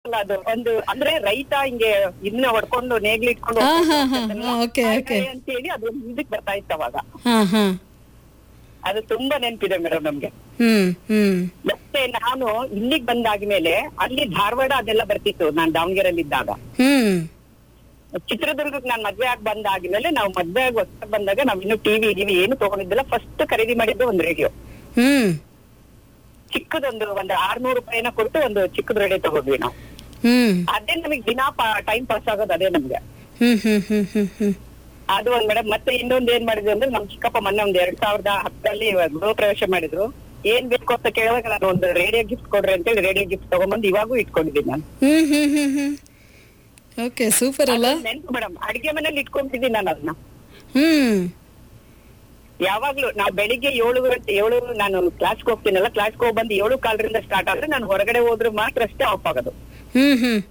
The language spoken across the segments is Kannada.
ಅಲ್ಲ ಅದು ಒಂದು ಅಂದ್ರೆ ರೈತ ಹಿಂಗೆ ಇದನ್ನ ಹೊಡ್ಕೊಂಡು ನೇಗ್ಲಿ ಇಟ್ಕೊಂಡು ಹಾ, ಹೋಗ್ತಾ ಹಾ, ಹಾ, ಇರ್ತಾನಲ್ಲ, ಹಾ, okay, ಆ okay. ಕಡೆ ಅಂತ ಹೇಳಿ ಅದು ಮುಂದಕ್ಕೆ ಬರ್ತಾ ಇತ್ತು ಅವಾಗ ಹಾ ಹಾ ಅದು ತುಂಬಾ ನೆನಪಿದೆ ಮೇಡಮ್ ನಮ್ಗೆ ಹ್ಮ್ ಹ್ಮ್ ಮತ್ತೆ ನಾನು ಇಲ್ಲಿಗೆ ಬಂದಾದ್ಮೇಲೆ ಅಲ್ಲಿ ಧಾರವಾಡ ಅದೆಲ್ಲ ಬರ್ತಿತ್ತು ನಾನ್ ದಾವಣಗೆರೆಯಲ್ಲಿ ಇದ್ದಾಗ ಹ್ಮ್ ಚಿತ್ರದುರ್ಗಕ್ಕೆ ನಾನ್ ಮದ್ವೆ ಆಗಿ ಬಂದಾದ್ಮೇಲೆ ನಾವು ಮದ್ವೆ ಆಗಿ ಹೊಸ ಬಂದಾಗ ನಾವ್ ಇನ್ನು ಟಿವಿ ಟಿವಿ ಏನು ತಗೊಂಡಿದ್ದಿಲ್ಲ ಫಸ್ಟ್ ಖರೀದಿ ಮಾಡಿದ್ದು ಒಂದು ರೇಡಿಯೋ ಹ್ಮ್ ಚಿಕ್ಕದೊಂದು ಒಂದು ಆರ್ನೂರು ರೂಪಾಯಿನ ಕೊಟ್ಟು ಒಂದು ಚಿಕ್ಕದ ರೇಡಿಯೋ ತಗೊಂಡ್ವಿ ನಾವು ಹ್ಮ್ ಅದೇ ನಮಗೆ ದಿನಾ ಟೈಮ್ ಪಾಸ್ ಆಗೋದು ಅದೇ ನಮ್ಗೆ ಹ್ಮ್ ಹ್ಮ್ ಹ್ಮ್ ಹ್ಮ್ ಹ್ಮ್ ಅದು ಒಂದ್ ಮೇಡಮ್ ಮತ್ತೆ ಇನ್ನೊಂದ್ ಏನ್ ಮಾಡಿದ್ವಿ ಅಂದ್ರೆ ನಮ್ ಚಿಕ್ಕಪ್ಪ ಮೊನ್ನೆ ಒಂದ್ ಎರಡ್ ಸಾವಿರದ ಹತ್ತರಲ್ಲಿ ಗೃಹ ಪ್ರವೇಶ ಮಾಡಿದ್ರು ಏನ್ ಬೇಕು ಅಂತ ಕೇಳಿದಾಗ ನಾನು ಒಂದು ರೇಡಿಯೋ ಗಿಫ್ಟ್ ಕೊಡ್ರಿ ಅಂತೇಳಿ ರೇಡಿಯೋ ಗಿಫ್ಟ್ ತಗೊಂಡ್ಬಂದು ಇವಾಗೂ ಇಟ್ಕೊಂಡಿದ್ದೀನಿ ನಾನು ಹ್ಮ್ ಹ್ಮ್ ಹ್ಮ್ ಹ್ಮ್ ಓಕೆ ಸೂಪರ್ ಅಲ್ಲ ನೆನ್ಪು ಮೇಡಮ್ ಅಡಿಗೆ ಮನೇಲಿ ಇಟ್ಕೊಂಡಿದ್ದೀನಿ ನಾನು ಅದನ್ನ ಹ್ಮ್ ಯಾವಾಗ್ಲೂ ನಾವು ಬೆಳಿಗ್ಗೆ ಏಳು ಗಂಟೆ ಏಳು ನಾನು ಕ್ಲಾಸ್ಗೆ ಹೋಗ್ತೀನಲ್ಲ ಕ್ಲಾಸ್ಗೆ ಹೋಗಿ ಬಂದು ಏಳು ಕಾಲರಿಂದ ಸ್ಟಾರ್ಟ್ ಆದ್ರೆ ನಾನು ಹೊರಗಡೆ ಹೋದ್ರೆ ಮಾತ್ರ ಅಷ್ಟೇ ಆಫ್ ಆಗೋದು ಹ್ಮ್ ಹ್ಮ್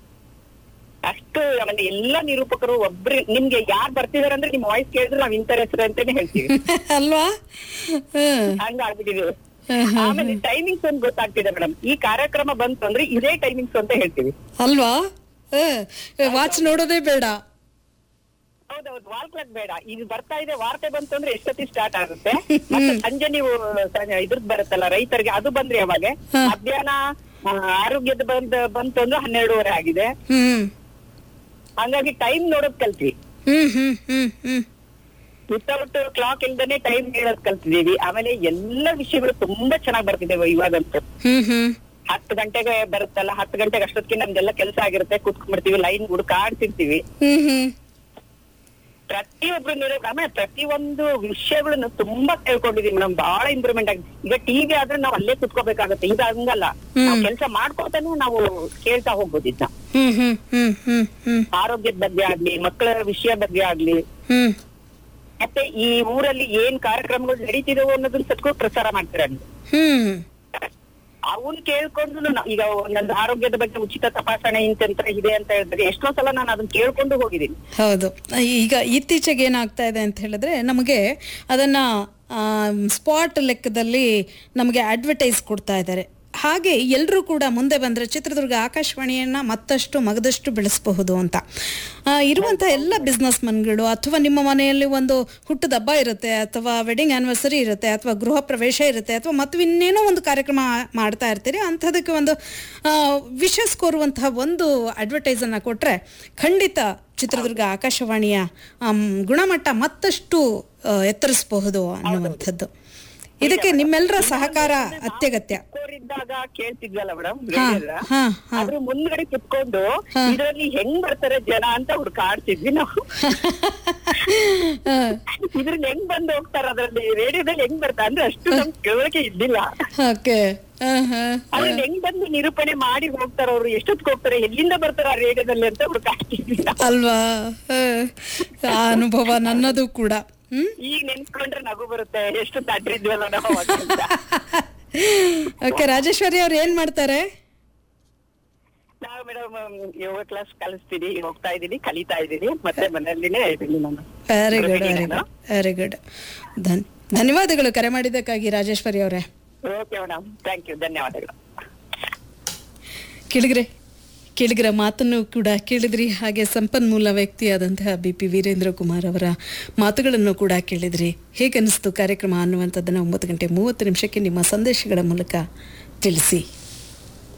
ಅಷ್ಟು ಆಮೇಲೆ ಎಲ್ಲಾ ನಿರೂಪಕರು ಒಬ್ರು ನಿಮ್ಗೆ ಯಾರು ಬರ್ತಿದಾರೆ ಅಂದ್ರೆ ನಿಮ್ ವಾಯ್ಸ್ ಕೇಳಿದ್ರೆ ನಾವ್ ಇಂತರ ಹೆಸರು ಅಂತಾನೆ ಹೇಳ್ತೀವಿ ಅಲ್ವಾ ಹ್ಮ್ ಹಂಗ ಆಗ್ಬಿಟ್ಟಿದೆ ಹ್ಮ್, ಹ್ಮ್. ಆಮೇಲೆ ಟೈಮಿಂಗ್ಸ್ ಒಂದು ಗೊತ್ತಾಗ್ತಿದೆ ಮೇಡಮ್ ಈ ಕಾರ್ಯಕ್ರಮ ಬಂತು ಅಂದ್ರೆ ಇದೇ ಟೈಮಿಂಗ್ಸ್ ಅಂತ ಹೇಳ್ತೀವಿ ಅಲ್ವಾ ವಾಚ್ ನೋಡೋದೇ ಬೇಡ ಹೌದೌದು ವಾಲ್ ಕ್ಲಾಕ್ ಬೇಡ ಇದು ಬರ್ತಾ ಇದೆ ವಾರ್ತೆ ಬಂತು ಅಂದ್ರೆ ಎಷ್ಟೊತ್ತಿ ಸ್ಟಾರ್ಟ್ ಆಗುತ್ತೆ ಮತ್ತೆ ಸಂಜೆ ನೀವು ಸ- ಇದ್ರದ್ ಬರುತ್ತಲ್ಲ ರೈತರಿಗೆ ಅದು ಬಂದ್ರೆ ಯಾವಾಗ ಮಧ್ಯಾಹ್ನ ಆ, ಆರೋಗ್ಯದ ಬಂದ್ ಬಂತು ಅಂದ್ರೆ ಹನ್ನೆರಡೂವರೆ ಆಗಿದೆ ಹ್ಮ್ ಹಂಗಾಗಿ ಟೈಮ್ ನೋಡೋದ್ ಕಲ್ತ್ವಿ ಹ್ಮ್ ಹ್ಮ್ ಹ್ಮ್ ಹ್ಮ್ ವಿತೌಟ್ ಕ್ಲಾಕ್ ಇಲ್ದೇನೆ ಟೈಮ್ ಹೇಳೋದ್ ಕಲ್ತಿದೀವಿ ಆಮೇಲೆ ಎಲ್ಲ ವಿಷಯಗಳು ತುಂಬಾ ಚೆನ್ನಾಗಿ ಬರ್ತಿದ್ದೇವೆ ಇವಾಗಂತೂ ಹ್ಮ್ ಹ್ಮ್ ಹತ್ತು ಗಂಟೆಗೆ ಬರುತ್ತಲ್ಲ ಹತ್ತು ಗಂಟೆಗೆ ಅಷ್ಟೊತ್ತಿಗೆ ನಮ್ದೆಲ್ಲ ಕೆಲಸ ಆಗಿರುತ್ತೆ ಕುತ್ಕೊಂಡ್ಬಿಡ್ತೀವಿ ಲೈನ್ ಹುಡುಕಾಡ್ತಿರ್ತೀವಿ ಹ್ಮ್ ಹ್ಮ್ ಪ್ರತಿಯೊಬ್ರು ನೀರು ಆಮೇಲೆ ಪ್ರತಿಯೊಂದು ವಿಷಯಗಳನ್ನು ತುಂಬಾ ತಿಳ್ಕೊಂಡಿದೀವಿ ಮೇಡಮ್ ಬಹಳ ಇಂಪ್ರೂವ್ಮೆಂಟ್ ಆಗಿದೆ ಈಗ ಟಿವಿ ಆದ್ರೆ ನಾವು ಅಲ್ಲೇ ಕುತ್ಕೋಬೇಕಾಗತ್ತೆ ಈಗ ಹಂಗಲ್ಲ ನಾವು ಕೆಲಸ ಮಾಡ್ಕೊತಾನೆ ನಾವು ಕೇಳ್ತಾ ಹೋಗ್ಬೋದು ಇದನ್ನ ಹ್ಮ್ ಹ್ಮ್ ಹ್ಮ್ ಹ್ಮ್ ಹ್ಮ್ ಆರೋಗ್ಯದ ಬಗ್ಗೆ ಆಗ್ಲಿ ಮಕ್ಕಳ ವಿಷಯ ಬಗ್ಗೆ ಆಗ್ಲಿ ಹ್ಮ್ ಮತ್ತೆ ಈ ಊರಲ್ಲಿ ಏನ್ ಕಾರ್ಯಕ್ರಮಗಳು ನಡೀತಿದಾವೋ ಅನ್ನೋದನ್ನ ಸತ್ಕೂ ಪ್ರಸಾರ ಮಾಡ್ತಾರೆ ಅಲ್ಲಿ ಹ್ಮ್ ಅವನ್ ಕೇಳ್ಕೊಂಡು ನಾ- ಈಗ ಒಂದೊಂದು ಆರೋಗ್ಯದ ಬಗ್ಗೆ ಉಚಿತ ತಪಾಸಣೆ ಇಂತ ಇದೆ ಅಂತ ಹೇಳಿದ್ರೆ ಎಷ್ಟೋ ಸಲ ನಾನು ಅದನ್ನ ಕೇಳ್ಕೊಂಡು ಹೋಗಿದ್ದೀನಿ ಹೌದು ಈಗ ಇತ್ತೀಚೆಗೆ ಏನಾಗ್ತಾ ಇದೆ ಅಂತ ಹೇಳಿದ್ರೆ ನಮಗೆ ಅದನ್ನ ಸ್ಪಾಟ್ ಲೆಕ್ಕದಲ್ಲಿ ನಮಗೆ ಅಡ್ವರ್ಟೈಸ್ ಕೊಡ್ತಾ ಇದ್ದಾರೆ ಹಾಗೆ ಎಲ್ಲರೂ ಕೂಡ ಮುಂದೆ ಬಂದರೆ ಚಿತ್ರದುರ್ಗ ಆಕಾಶವಾಣಿಯನ್ನು ಮತ್ತಷ್ಟು ಮಗದಷ್ಟು ಬೆಳೆಸಬಹುದು ಅಂತ ಆ, ಇರುವಂಥ ಎಲ್ಲ ಬಿಸ್ನೆಸ್ ಮನ್ಗಳು ಅಥವಾ ನಿಮ್ಮ ಮನೆಯಲ್ಲಿ ಒಂದು ಹುಟ್ಟದ ಹಬ್ಬ ಇರುತ್ತೆ ಅಥವಾ ವೆಡ್ಡಿಂಗ್ ಆ್ಯನಿವರ್ಸರಿ ಇರುತ್ತೆ ಅಥವಾ ಗೃಹ ಪ್ರವೇಶ ಇರುತ್ತೆ ಅಥವಾ ಮತ್ತು ಇನ್ನೇನೋ ಒಂದು ಕಾರ್ಯಕ್ರಮ ಮಾಡ್ತಾ ಇರ್ತೀರಿ ಅಂಥದಕ್ಕೆ ಒಂದು ವಿಶಸ್ ಕೋರುವಂತಹ ಒಂದು ಅಡ್ವರ್ಟೈಸನ್ನು ಕೊಟ್ಟರೆ ಖಂಡಿತ ಚಿತ್ರದುರ್ಗ ಆಕಾಶವಾಣಿಯ ಆಮ್, ಗುಣಮಟ್ಟ ಮತ್ತಷ್ಟು ಆ, ಎತ್ತರಿಸಬಹುದು ಅನ್ನುವಂಥದ್ದು ಇದಕ್ಕೆ ನಿಮ್ಮೆಲ್ಲರ ಸಹಕಾರ ಅತ್ಯಗತ್ಯ ಇದ್ದಾಗ ಕೇಳ್ತಿದ್ವಲ್ಲ ಮೇಡಮ್ ಹಾ ಹಾ ಹಾ ಅದ್ರ ಮುಂದ್ಗಡೆ ಕುತ್ಕೊಂಡು ಇದ್ರಲ್ಲಿ ಹೆಂಗ್ ಬರ್ತಾರೆ ಜನ ಅಂತ ಹುಡ್ಕಾಡ್ತಿದ್ವಿ ನಾವು ಇದ್ರಲ್ಲಿ ಹೆಂಗ್ ಬಂದು ಹೋಗ್ತಾರ ಅದ್ರಲ್ಲಿ ರೇಡಿಯೋದಲ್ಲಿ ಹೆಂಗ್ ಬರ್ತಾರೆ ಅಂದ್ರೆ ಅಷ್ಟು ನಮ್ ತಿಳುವಳಿಕೆ ಇದ್ದಿಲ್ಲ ಓಕೆ ಅದ್ರಲ್ಲಿ ಹೆಂಗ್ ಬಂದು ನಿರೂಪಣೆ ಮಾಡಿ ಹೋಗ್ತಾರ ಅವ್ರು ಎಷ್ಟೊತ್ತಿಗೆ ಹೋಗ್ತಾರೆ ಎಲ್ಲಿಂದ ಬರ್ತಾರ ಆ ರೇಡಿಯೋದಲ್ಲಿ ಅಂತ ಹುಡ್ಕಾಡ್ತಿದ್ವಿ ನಾವು. ಅಲ್ವಾ ಆ, ಆ ಅನುಭವ ನನ್ನದು ಕೂಡ ಹ್ಮ್ ಈಗ ನೆನ್ಸ್ಕೊಂಡ್ರೆ ನಗು ಬರುತ್ತೆ ಎಷ್ಟು ತಡ್ರಿದ್ವಲ್ಲ ನಾವು ಅವಾಗ ಅಂತ. ಓಕೆ ರಾಜೇಶ್ವರಿ ಅವ್ರು ಏನ್ ಮಾಡ್ತಾರೆ ನಾವು ಮೇಡಮ್ ಯೋಗ ಕ್ಲಾಸ್ ಕಲಿಸ್ತೀನಿ ಹೋಗ್ತಾ ಇದೀನಿ ಕಲಿತಾ ಇದೀನಿ ಮತ್ತೆ ಮನೆಯಲ್ಲಿನೇ ಇದ್ದೀನಿ ನಾನು ವೆರಿ ಗುಡ್ ವೆರಿ ಗೃಹಿಣಿನೇನು? ಗುಡ್ ವೆರಿ ಗುಡ್ ಧನ್ ಧನ್ಯವಾದಗಳು ಕರೆ ಮಾಡಿದ್ದಕ್ಕಾಗಿ ರಾಜೇಶ್ವರಿ ಅವರೇ ಓಕೆ ಮೇಡಮ್ ಥ್ಯಾಂಕ್ ಯು ಧನ್ಯವಾದಗಳು ಕೇಳಿದ್ರೆ ಕೇಳಿಗರ ಮಾತನ್ನು ಕೂಡ ಕೇಳಿದ್ರಿ ಹಾಗೆ ಸಂಪನ್ಮೂಲ ವ್ಯಕ್ತಿಯಾದಂತಹ ಬಿ ಪಿ ವೀರೇಂದ್ರ ಕುಮಾರ್ ಅವರ ಮಾತುಗಳನ್ನು ಕೂಡ ಕೇಳಿದ್ರಿ ಹೇಗನ್ನಿಸ್ತು ಕಾರ್ಯಕ್ರಮ ಅನ್ನುವಂಥದ್ದನ್ನು ಒಂಬತ್ತು ಗಂಟೆ ಮೂವತ್ತು ನಿಮಿಷಕ್ಕೆ ನಿಮ್ಮ ಸಂದೇಶಗಳ ಮೂಲಕ ತಿಳಿಸಿ